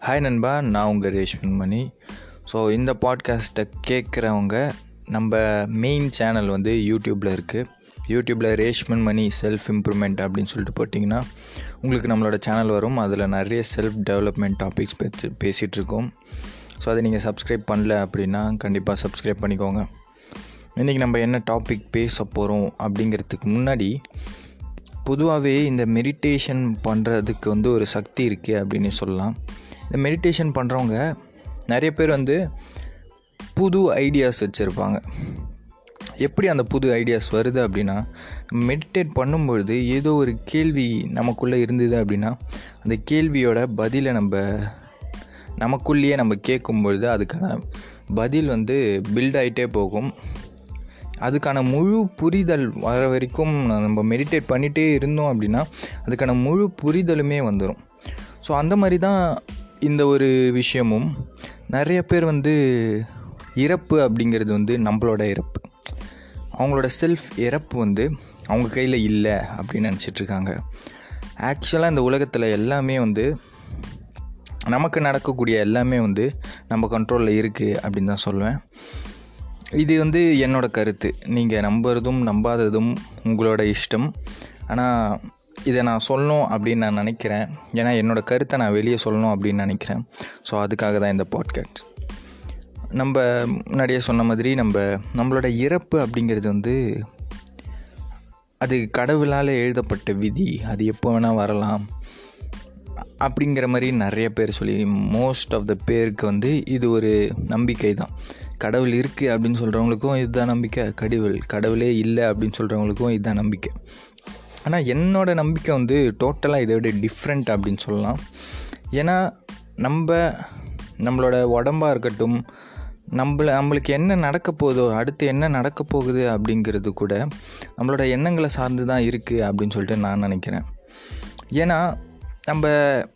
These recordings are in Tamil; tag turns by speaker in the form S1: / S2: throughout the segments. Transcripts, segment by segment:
S1: ஹாய் நண்பா நான் உங்கள் ரேஷ்மன் மணி ஸோ இந்த பாட்காஸ்ட்டை கேட்குறவங்க நம்ம மெயின் சேனல் வந்து யூடியூப்பில் இருக்குது யூடியூப்பில் ரேஷ்மன் மணி செல்ஃப் இம்ப்ரூவ்மெண்ட் அப்படின்னு சொல்லிட்டு போட்டிங்கன்னா உங்களுக்கு நம்மளோட சேனல் வரும் அதில் நிறைய செல்ஃப் டெவலப்மெண்ட் டாபிக்ஸ் பேசி பேசிகிட்ருக்கோம் ஸோ அதை நீங்கள் சப்ஸ்கிரைப் பண்ணல அப்படின்னா கண்டிப்பாக சப்ஸ்கிரைப் பண்ணிக்கோங்க இன்றைக்கி நம்ம என்ன டாபிக் பேச போகிறோம் அப்படிங்கிறதுக்கு முன்னாடி பொதுவாகவே இந்த மெடிடேஷன் பண்ணுறதுக்கு வந்து ஒரு சக்தி இருக்குது அப்படின்னு சொல்லலாம் இந்த மெடிடேஷன் பண்ணுறவங்க நிறைய பேர் வந்து புது ஐடியாஸ் வச்சுருப்பாங்க எப்படி அந்த புது ஐடியாஸ் வருது அப்படின்னா மெடிடேட் பண்ணும்பொழுது ஏதோ ஒரு கேள்வி நமக்குள்ளே இருந்தது அப்படின்னா அந்த கேள்வியோட பதிலை நம்ம நமக்குள்ளேயே நம்ம கேட்கும்பொழுது அதுக்கான பதில் வந்து பில்ட் ஆகிட்டே போகும் அதுக்கான முழு புரிதல் வர வரைக்கும் நம்ம மெடிடேட் பண்ணிகிட்டே இருந்தோம் அப்படின்னா அதுக்கான முழு புரிதலுமே வந்துடும் ஸோ அந்த மாதிரி தான் இந்த ஒரு விஷயமும் நிறைய பேர் வந்து இறப்பு அப்படிங்கிறது வந்து நம்மளோட இறப்பு அவங்களோட செல்ஃப் இறப்பு வந்து அவங்க கையில் இல்லை அப்படின்னு நினச்சிட்ருக்காங்க ஆக்சுவலாக இந்த உலகத்தில் எல்லாமே வந்து நமக்கு நடக்கக்கூடிய எல்லாமே வந்து நம்ம கண்ட்ரோலில் இருக்குது அப்படின்னு தான் சொல்லுவேன் இது வந்து என்னோட கருத்து நீங்கள் நம்புறதும் நம்பாததும் உங்களோட இஷ்டம் ஆனால் இதை நான் சொல்லணும் அப்படின்னு நான் நினைக்கிறேன் ஏன்னா என்னோடய கருத்தை நான் வெளியே சொல்லணும் அப்படின்னு நினைக்கிறேன் ஸோ அதுக்காக தான் இந்த பாட்காஸ்ட் நம்ம முன்னாடியே சொன்ன மாதிரி நம்ம நம்மளோட இறப்பு அப்படிங்கிறது வந்து அது கடவுளால் எழுதப்பட்ட விதி அது எப்போ வேணால் வரலாம் அப்படிங்கிற மாதிரி நிறைய பேர் சொல்லி மோஸ்ட் ஆஃப் த பேருக்கு வந்து இது ஒரு நம்பிக்கை தான் கடவுள் இருக்குது அப்படின்னு சொல்கிறவங்களுக்கும் இதுதான் நம்பிக்கை கடவுள் கடவுளே இல்லை அப்படின்னு சொல்கிறவங்களுக்கும் இதுதான் நம்பிக்கை ஆனால் என்னோடய நம்பிக்கை வந்து டோட்டலாக இதை விட டிஃப்ரெண்ட் அப்படின்னு சொல்லலாம் ஏன்னா நம்ம நம்மளோட உடம்பாக இருக்கட்டும் நம்மள நம்மளுக்கு என்ன நடக்க போதோ அடுத்து என்ன நடக்க போகுது அப்படிங்கிறது கூட நம்மளோட எண்ணங்களை சார்ந்து தான் இருக்குது அப்படின்னு சொல்லிட்டு நான் நினைக்கிறேன் ஏன்னா நம்ம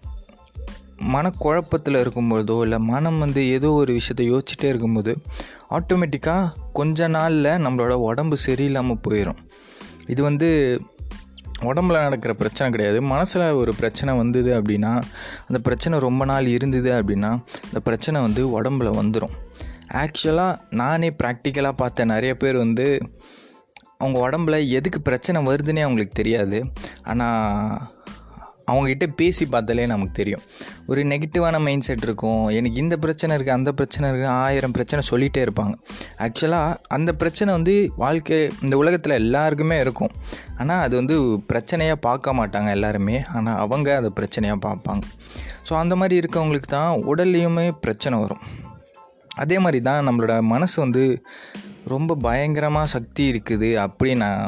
S1: மனக்குழப்பத்தில் இருக்கும்போதோ இல்லை மனம் வந்து ஏதோ ஒரு விஷயத்தை யோசிச்சுட்டே இருக்கும்போது ஆட்டோமேட்டிக்காக கொஞ்ச நாளில் நம்மளோட உடம்பு சரியில்லாமல் போயிடும் இது வந்து உடம்புல நடக்கிற பிரச்சனை கிடையாது மனசில் ஒரு பிரச்சனை வந்தது அப்படின்னா அந்த பிரச்சனை ரொம்ப நாள் இருந்தது அப்படின்னா அந்த பிரச்சனை வந்து உடம்புல வந்துடும் ஆக்சுவலாக நானே ப்ராக்டிக்கலாக பார்த்த நிறைய பேர் வந்து அவங்க உடம்புல எதுக்கு பிரச்சனை வருதுன்னே அவங்களுக்கு தெரியாது ஆனால் அவங்கக்கிட்ட பேசி பார்த்தாலே நமக்கு தெரியும் ஒரு நெகட்டிவான மைண்ட் செட் இருக்கும் எனக்கு இந்த பிரச்சனை இருக்குது அந்த பிரச்சனை இருக்குது ஆயிரம் பிரச்சனை சொல்லிகிட்டே இருப்பாங்க ஆக்சுவலாக அந்த பிரச்சனை வந்து வாழ்க்கை இந்த உலகத்தில் எல்லாருக்குமே இருக்கும் ஆனால் அது வந்து பிரச்சனையாக பார்க்க மாட்டாங்க எல்லாருமே ஆனால் அவங்க அதை பிரச்சனையாக பார்ப்பாங்க ஸோ அந்த மாதிரி இருக்கவங்களுக்கு தான் உடல்லையுமே பிரச்சனை வரும் அதே மாதிரி தான் நம்மளோட மனசு வந்து ரொம்ப பயங்கரமாக சக்தி இருக்குது அப்படி நான்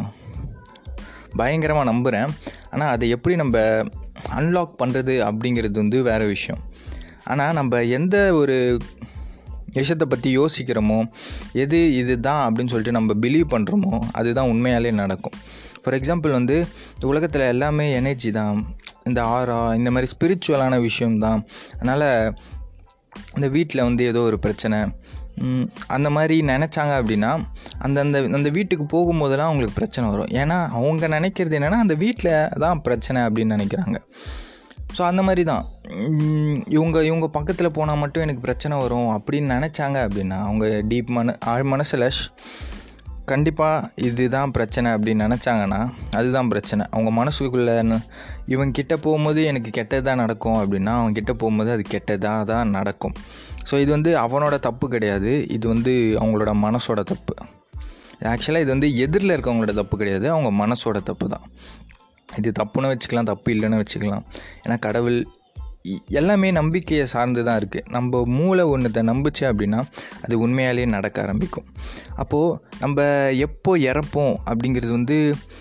S1: பயங்கரமாக நம்புகிறேன் ஆனால் அதை எப்படி நம்ம அன்லாக் பண்ணுறது அப்படிங்கிறது வந்து வேறு விஷயம் ஆனால் நம்ம எந்த ஒரு விஷயத்தை பற்றி யோசிக்கிறோமோ எது இது தான் அப்படின்னு சொல்லிட்டு நம்ம பிலீவ் பண்ணுறோமோ அதுதான் உண்மையாலே நடக்கும் ஃபார் எக்ஸாம்பிள் வந்து உலகத்தில் எல்லாமே எனர்ஜி தான் இந்த ஆரா இந்த மாதிரி ஸ்பிரிச்சுவலான விஷயம்தான் அதனால் இந்த வீட்டில் வந்து ஏதோ ஒரு பிரச்சனை அந்த மாதிரி நினச்சாங்க அப்படின்னா அந்தந்த அந்த வீட்டுக்கு போகும்போதெல்லாம் அவங்களுக்கு பிரச்சனை வரும் ஏன்னா அவங்க நினைக்கிறது என்னென்னா அந்த வீட்டில் தான் பிரச்சனை அப்படின்னு நினைக்கிறாங்க ஸோ அந்த மாதிரி தான் இவங்க இவங்க பக்கத்தில் போனால் மட்டும் எனக்கு பிரச்சனை வரும் அப்படின்னு நினச்சாங்க அப்படின்னா அவங்க டீப் மன ஆழ் மனசில் கண்டிப்பாக இதுதான் பிரச்சனை அப்படின்னு நினச்சாங்கன்னா அதுதான் பிரச்சனை அவங்க மனசுக்குள்ளே இவங்க கிட்டே போகும்போது எனக்கு கெட்டது தான் நடக்கும் அப்படின்னா அவங்க கிட்டே போகும்போது அது கெட்டதாக தான் நடக்கும் ஸோ இது வந்து அவனோட தப்பு கிடையாது இது வந்து அவங்களோட மனசோட தப்பு ஆக்சுவலாக இது வந்து எதிரில் இருக்கவங்களோட தப்பு கிடையாது அவங்க மனசோட தப்பு தான் இது தப்புன்னு வச்சுக்கலாம் தப்பு இல்லைன்னு வச்சுக்கலாம் ஏன்னா கடவுள் எல்லாமே நம்பிக்கையை சார்ந்து தான் இருக்குது நம்ம மூளை ஒன்றத்தை நம்பிச்சு அப்படின்னா அது உண்மையாலே நடக்க ஆரம்பிக்கும் அப்போது நம்ம எப்போ இறப்போம் அப்படிங்கிறது வந்து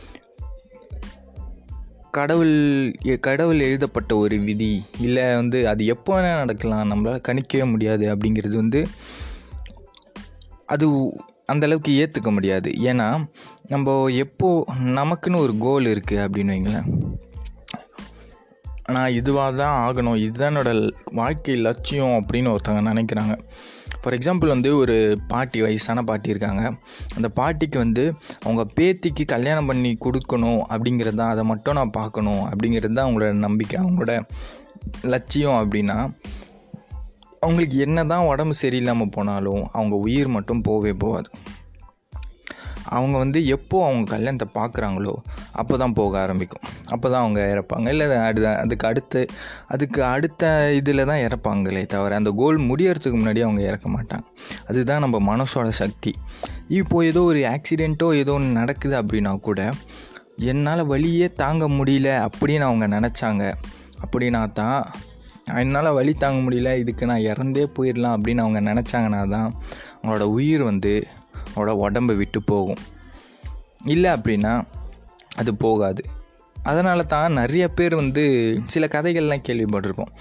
S1: கடவுள் கடவுள் எழுதப்பட்ட ஒரு விதி இல்லை வந்து அது எப்போ வேணால் நடக்கலாம் நம்மளால் கணிக்கவே முடியாது அப்படிங்கிறது வந்து அது அந்தளவுக்கு ஏற்றுக்க முடியாது ஏன்னா நம்ம எப்போ நமக்குன்னு ஒரு கோல் இருக்குது அப்படின்னு வைங்களேன் நான் இதுவாக தான் ஆகணும் இதுதான் என்னோடய வாழ்க்கை லட்சியம் அப்படின்னு ஒருத்தவங்க நினைக்கிறாங்க ஃபார் எக்ஸாம்பிள் வந்து ஒரு பாட்டி வயசான பாட்டி இருக்காங்க அந்த பாட்டிக்கு வந்து அவங்க பேத்திக்கு கல்யாணம் பண்ணி கொடுக்கணும் அப்படிங்கிறது தான் அதை மட்டும் நான் பார்க்கணும் அப்படிங்கிறது தான் அவங்களோட நம்பிக்கை அவங்களோட லட்சியம் அப்படின்னா அவங்களுக்கு என்ன தான் உடம்பு சரியில்லாமல் போனாலும் அவங்க உயிர் மட்டும் போகவே போகாது அவங்க வந்து எப்போ அவங்க கல்யாணத்தை பார்க்குறாங்களோ அப்போ தான் போக ஆரம்பிக்கும் அப்போ தான் அவங்க இறப்பாங்க இல்லை அது அதுக்கு அடுத்து அதுக்கு அடுத்த இதில் தான் இறப்பாங்களே தவிர அந்த கோல் முடியறதுக்கு முன்னாடி அவங்க இறக்க மாட்டாங்க அதுதான் நம்ம மனசோட சக்தி இப்போது ஏதோ ஒரு ஆக்சிடெண்ட்டோ ஏதோ ஒன்று நடக்குது அப்படின்னா கூட என்னால் வழியே தாங்க முடியல அப்படின்னு அவங்க நினச்சாங்க அப்படின்னா தான் என்னால் வழி தாங்க முடியல இதுக்கு நான் இறந்தே போயிடலாம் அப்படின்னு அவங்க நினச்சாங்கன்னா தான் அவங்களோட உயிர் வந்து அவனோட உடம்பை விட்டு போகும் இல்லை அப்படின்னா அது போகாது அதனால தான் நிறைய பேர் வந்து சில கதைகள்லாம் கேள்விப்பட்டிருப்போம்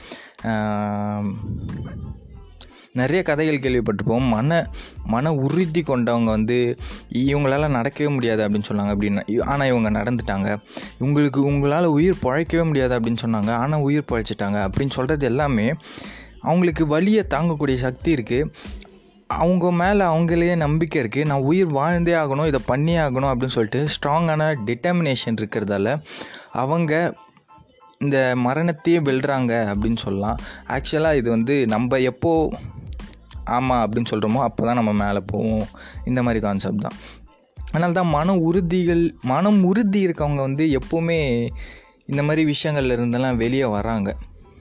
S1: நிறைய கதைகள் கேள்விப்பட்டிருப்போம் மன மன உறுதி கொண்டவங்க வந்து இவங்களால் நடக்கவே முடியாது அப்படின்னு சொன்னாங்க அப்படின்னா ஆனால் இவங்க நடந்துட்டாங்க உங்களுக்கு உங்களால் உயிர் பழைக்கவே முடியாது அப்படின்னு சொன்னாங்க ஆனால் உயிர் பழைச்சிட்டாங்க அப்படின்னு சொல்கிறது எல்லாமே அவங்களுக்கு வழியை தாங்கக்கூடிய சக்தி இருக்குது அவங்க மேலே அவங்களே நம்பிக்கை இருக்குது நான் உயிர் வாழ்ந்தே ஆகணும் இதை பண்ணியே ஆகணும் அப்படின்னு சொல்லிட்டு ஸ்ட்ராங்கான டிட்டர்மினேஷன் இருக்கிறதால அவங்க இந்த மரணத்தையே வெல்றாங்க அப்படின்னு சொல்லலாம் ஆக்சுவலாக இது வந்து நம்ம எப்போ ஆமாம் அப்படின்னு சொல்கிறோமோ அப்போ தான் நம்ம மேலே போவோம் இந்த மாதிரி கான்செப்ட் தான் அதனால தான் மன உறுதிகள் மனம் உறுதி இருக்கவங்க வந்து எப்போவுமே இந்த மாதிரி விஷயங்கள்ல இருந்தெல்லாம் வெளியே வராங்க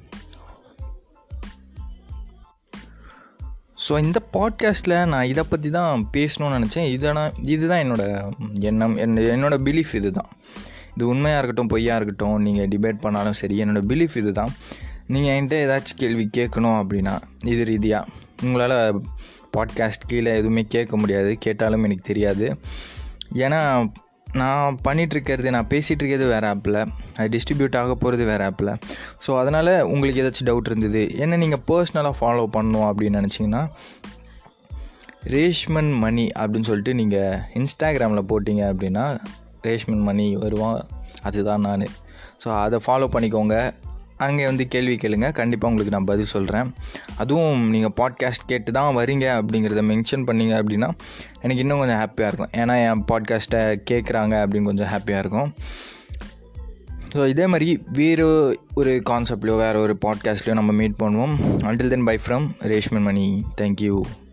S1: ஸோ இந்த பாட்காஸ்ட்டில் நான் இதை பற்றி தான் பேசணும்னு நினச்சேன் இதனால் இதுதான் என்னோடய எண்ணம் என் என்னோடய பிலீஃப் இது தான் இது உண்மையாக இருக்கட்டும் பொய்யாக இருக்கட்டும் நீங்கள் டிபேட் பண்ணாலும் சரி என்னோடய பிலீஃப் இது தான் நீங்கள் என்கிட்ட ஏதாச்சும் கேள்வி கேட்கணும் அப்படின்னா இது ரீதியாக உங்களால் பாட்காஸ்ட் கீழே எதுவுமே கேட்க முடியாது கேட்டாலும் எனக்கு தெரியாது ஏன்னா நான் பண்ணிகிட்ருக்கிறது நான் பேசிகிட்டு இருக்கிறது வேறு ஆப்பில் அது டிஸ்ட்ரிபியூட் ஆக போகிறது வேறு ஆப்பில் ஸோ அதனால் உங்களுக்கு ஏதாச்சும் டவுட் இருந்தது என்ன நீங்கள் பர்ஸ்னலாக ஃபாலோ பண்ணணும் அப்படின்னு நினச்சிங்கன்னா ரேஷ்மன் மணி அப்படின்னு சொல்லிட்டு நீங்கள் இன்ஸ்டாகிராமில் போட்டிங்க அப்படின்னா ரேஷ்மன் மணி வருவான் அதுதான் நான் ஸோ அதை ஃபாலோ பண்ணிக்கோங்க அங்கே வந்து கேள்வி கேளுங்க கண்டிப்பாக உங்களுக்கு நான் பதில் சொல்கிறேன் அதுவும் நீங்கள் பாட்காஸ்ட் கேட்டு தான் வரீங்க அப்படிங்கிறத மென்ஷன் பண்ணிங்க அப்படின்னா எனக்கு இன்னும் கொஞ்சம் ஹாப்பியாக இருக்கும் ஏன்னா என் பாட்காஸ்ட்டை கேட்குறாங்க அப்படின்னு கொஞ்சம் ஹாப்பியாக இருக்கும் ஸோ இதே மாதிரி வேறு ஒரு கான்செப்ட்லையோ வேறு ஒரு பாட்காஸ்ட்லையோ நம்ம மீட் பண்ணுவோம் until then bye from Reshman Mani thank you